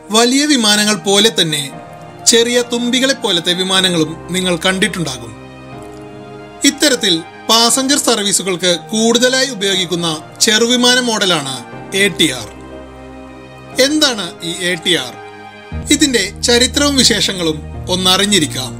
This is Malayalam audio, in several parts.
വലിയ വിമാനങ്ങൾ പോലെ തന്നെ ചെറിയ തുമ്പികളെ പോലത്തെ വിമാനങ്ങളും നിങ്ങൾ കണ്ടിട്ടുണ്ടാകും ഇത്തരത്തിൽ പാസഞ്ചർ സർവീസുകൾക്ക് കൂടുതലായി ഉപയോഗിക്കുന്ന ചെറുവിമാന മോഡലാണ് എ ടി ആർ എന്താണ് ഈ എ ടി ആർ ഇതിന്റെ ചരിത്രവും വിശേഷങ്ങളും ഒന്നറിഞ്ഞിരിക്കാം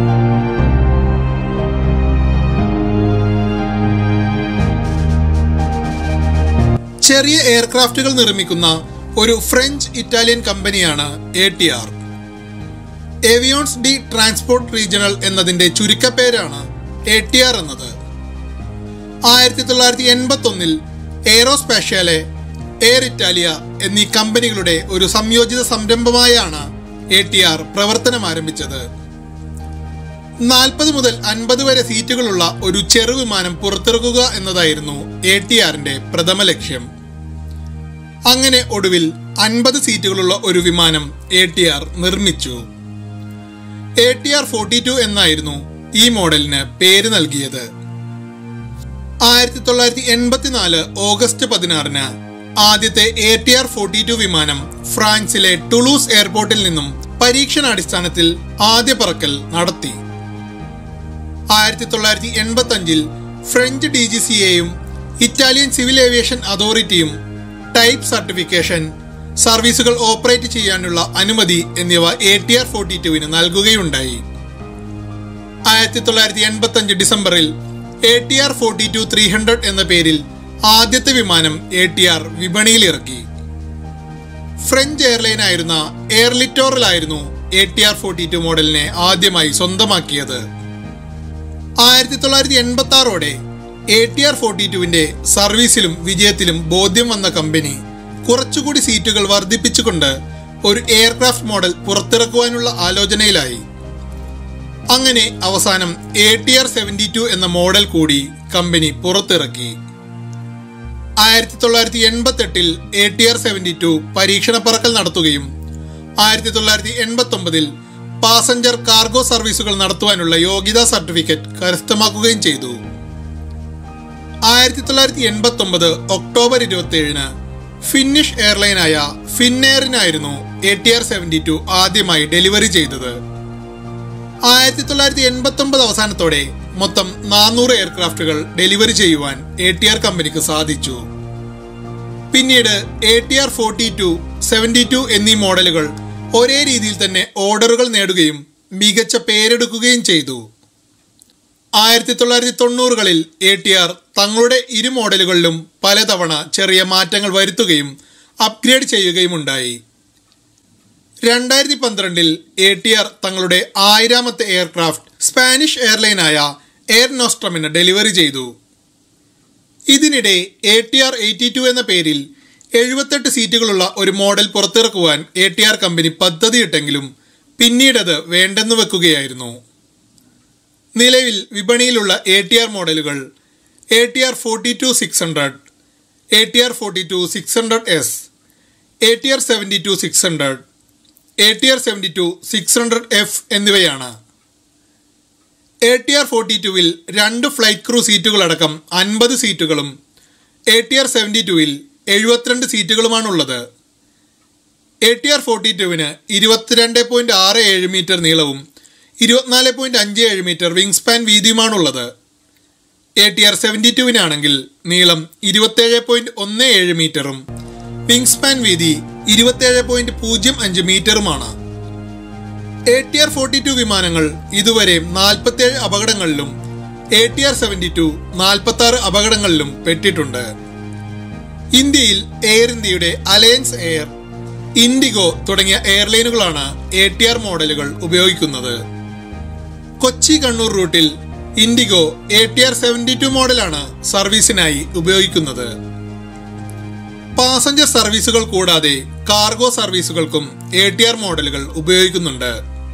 ചെറിയ എയർക്രാഫ്റ്റുകൾ നിർമ്മിക്കുന്ന ഒരു ഫ്രഞ്ച് ഇറ്റാലിയൻ കമ്പനിയാണ് A T R Avions de Transport Regional എന്നതിന്റെ ചുരുക്കപ്പേരാണ് എ ടി ആർ എന്നത് ആയിരത്തി തൊള്ളായിരത്തി എൺപത്തി ഒന്നിൽ എയറോസ്പാഷ്യാലെ എയർ ഇറ്റാലിയ എന്നീ കമ്പനികളുടെ ഒരു സംയോജിത സംരംഭമായാണ് എ ടി ആർ പ്രവർത്തനം ആരംഭിച്ചത് നാൽപ്പത് മുതൽ അൻപത് വരെ സീറ്റുകളുള്ള ഒരു ചെറുവിമാനം പുറത്തിറക്കുക എന്നതായിരുന്നു എ ടി ആറിന്റെ പ്രഥമ ലക്ഷ്യം അങ്ങനെ ഒടുവിൽ അൻപത് സീറ്റുകളുള്ള ഒരു വിമാനം എ ടി ആർ നിർമ്മിച്ചു A T R forty two എന്നായിരുന്നു ഈ മോഡലിന് പേര് നൽകിയത് ആയിരത്തി തൊള്ളായിരത്തി എൺപത്തിനാല് ഓഗസ്റ്റ് പതിനാറിന് ആദ്യത്തെ A T R forty two വിമാനം ഫ്രാൻസിലെ ടുളൂസ് എയർപോർട്ടിൽ നിന്നും പരീക്ഷണാടിസ്ഥാനത്തിൽ ആദ്യ പറക്കൽ നടത്തി ആയിരത്തി തൊള്ളായിരത്തി എൺപത്തി അഞ്ചിൽ ഫ്രഞ്ച് ഡി ജി സിയെയും ഇറ്റാലിയൻ സിവിൽ ഏവിയേഷൻ അതോറിറ്റിയും ടൈപ്പ് സർട്ടിഫിക്കേഷൻ സർവീസുകൾ ഓപ്പറേറ്റ് ചെയ്യാനുള്ള അനുമതി എന്നിവ എ ടി ആർ ഫോർട്ടി ടുവിന് നൽകുകയുണ്ടായി ആയിരത്തി തൊള്ളായിരത്തി എൺപത്തി അഞ്ച് ഡിസംബറിൽ A T R forty two three hundred എന്ന പേരിൽ ആദ്യത്തെ വിമാനം എ ടി ആർ വിപണിയിൽ ഇറക്കി ഫ്രഞ്ച് എയർലൈൻ ആയിരുന്ന എയർ ലിറ്റോറിലായിരുന്നു A T R forty two മോഡലിനെ ആദ്യമായി സ്വന്തമാക്കിയത് ആയിരത്തി തൊള്ളായിരത്തി എൺപത്തി ആറോടെ എ ടി ആർ ഫോർട്ടി ടുവിന്റെ സർവീസിലും വിജയത്തിലും ബോധ്യം വന്ന കമ്പനി കുറച്ചുകൂടി സീറ്റുകൾ വർദ്ധിപ്പിച്ചുകൊണ്ട് ഒരു എയർക്രാഫ്റ്റ് മോഡൽ പുറത്തിറക്കുവാനുള്ള ആലോചനയിലായി അങ്ങനെ അവസാനം A T R seventy two എന്ന മോഡൽ കൂടി കമ്പനി പുറത്തിറക്കി ആയിരത്തി തൊള്ളായിരത്തി എൺപത്തി എട്ടിൽ A T R seventy two പരീക്ഷണ പറക്കൽ നടത്തുകയും ആയിരത്തി തൊള്ളായിരത്തി എൺപത്തി ഒമ്പതിൽ പാസഞ്ചർ കാർഗോ സർവീസുകൾ നടത്തുവാനുള്ള യോഗ്യതാ സർട്ടിഫിക്കറ്റ് കരസ്ഥമാക്കുകയും ചെയ്തു ആയിരത്തി തൊള്ളായിരത്തി എൺപത്തി ഒമ്പത് ഒക്ടോബർ ഇരുപത്തി ഏഴിന് ഫിന്നിഷ് എയർലൈനായ ഫിന്നെയറിനായിരുന്നു A T R seventy two ആദ്യമായി ഡെലിവറി ചെയ്തത് ആയിരത്തി തൊള്ളായിരത്തി എൺപത്തി ഒമ്പത് അവസാനത്തോടെ മൊത്തം നാനൂറ് എയർക്രാഫ്റ്റുകൾ ഡെലിവറി ചെയ്യുവാൻ എ ടി ആർ കമ്പനിക്ക് സാധിച്ചു പിന്നീട് A T R forty two seventy two എന്നീ മോഡലുകൾ ഒരേ രീതിയിൽ തന്നെ ഓർഡറുകൾ നേടുകയും മികച്ച പേരെടുക്കുകയും ചെയ്തു ആയിരത്തി തൊള്ളായിരത്തി തൊണ്ണൂറുകളിൽ എ ടി ആർ തങ്ങളുടെ ഇരു മോഡലുകളിലും പലതവണ ചെറിയ മാറ്റങ്ങൾ വരുത്തുകയും അപ്ഗ്രേഡ് ചെയ്യുകയും ഉണ്ടായി രണ്ടായിരത്തി പന്ത്രണ്ടിൽ എ ടി ആർ തങ്ങളുടെ ആയിരാമത്തെ എയർക്രാഫ്റ്റ് സ്പാനിഷ് എയർലൈനായ എയർ നോസ്ട്രമിന് ഡെലിവറി ചെയ്തു ഇതിനിടെ A T R eighty two എന്ന പേരിൽ എഴുപത്തെട്ട് സീറ്റുകളുള്ള ഒരു മോഡൽ പുറത്തിറക്കുവാൻ എ ടി ആർ കമ്പനി പദ്ധതിയിട്ടെങ്കിലും പിന്നീടത് വേണ്ടെന്ന് വെക്കുകയായിരുന്നു നിലവിൽ വിപണിയിലുള്ള എ ടി ആർ മോഡലുകൾ A T R forty two six hundred A T R forty two six hundred S A T R seventy two six hundred A T R seventy two six hundred F എന്നിവയാണ് എ ടി ആർ ഫോർട്ടി ടുവിൽ രണ്ട് ഫ്ലൈറ്റ് ക്രൂ സീറ്റുകളടക്കം അൻപത് സീറ്റുകളും എ ടി ആർ സെവൻറ്റി ടുവിൽ എഴുപത്തിരണ്ട് സീറ്റുകളുമാണുള്ളത് എ ടി ആർ ഫോർട്ടി ടുവിന് ഇരുപത്തിരണ്ട് പോയിന്റ് ആറ് ഏഴ് മീറ്റർ നീളവും ഇരുപത്തിനാല് പോയിന്റ് അഞ്ച് ഏഴ് മീറ്റർ വിങ് സ്പാൻ വീതിയുമാണുള്ളത് എ ടി ആർ സെവൻറ്റി ടുവിനാണെങ്കിൽ നീളം ഇരുപത്തേഴ് പോയിന്റ് ഒന്ന് ഏഴ് മീറ്ററും വിങ് സ്പാൻ വീതി ഇരുപത്തേഴ് പോയിന്റ് പൂജ്യം അഞ്ച് മീറ്ററുമാണ് A T R forty two വിമാനങ്ങൾ ഇതുവരെ നാൽപ്പത്തേഴ് അപകടങ്ങളിലും A T R seventy two നാൽപ്പത്തി ആറ് അപകടങ്ങളിലും പെട്ടിട്ടുണ്ട് ഇന്ത്യയിൽ എയർ ഇന്ത്യയുടെ അലയൻസ് എയർ ഇൻഡിഗോ തുടങ്ങിയ എയർലൈനുകളാണ് എ ടി ആർ മോഡലുകൾ ഉപയോഗിക്കുന്നത് കൊച്ചി കണ്ണൂർ റൂട്ടിൽ IndiGo A T R seventy two മോഡലാണ് സർവീസിനായി ഉപയോഗിക്കുന്നത് പാസഞ്ചർ സർവീസുകൾ കൂടാതെ കാർഗോ സർവീസുകൾക്കും എ ടി ആർ മോഡലുകൾ ഉപയോഗിക്കുന്നുണ്ട്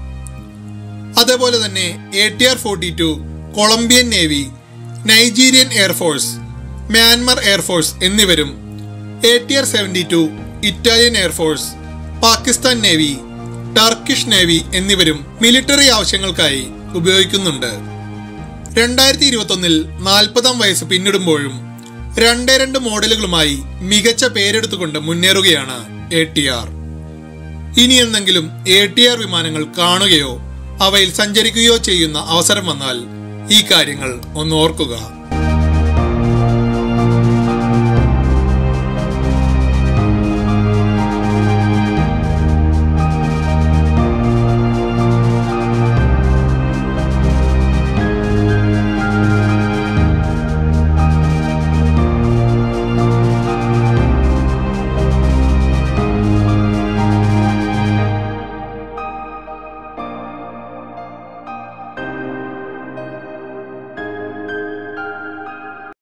അതേപോലെ തന്നെ A T R forty two Colombian navy Nigerian air force Myanmar air force എന്നിവരും A T R seventy two Italian air force Pakistan navy Turkish navy എന്നിവരും മിലിറ്ററി ആവശ്യങ്ങൾക്കായി ഉപയോഗിക്കുന്നുണ്ട് രണ്ടായിരത്തി ഇരുപത്തൊന്നിൽ നാൽപ്പതാം വയസ്സ് പിന്നിടുമ്പോഴും രണ്ടേ രണ്ട് മോഡലുകളുമായി മികച്ച പേരെടുത്തുകൊണ്ട് മുന്നേറുകയാണ് എ ടി ആർ ഇനി എന്നെങ്കിലും എ ടി ആർ വിമാനങ്ങൾ കാണുകയോ അവയിൽ സഞ്ചരിക്കുകയോ ചെയ്യുന്ന അവസരം വന്നാൽ ഈ കാര്യങ്ങൾ ഒന്ന് ഓർക്കുക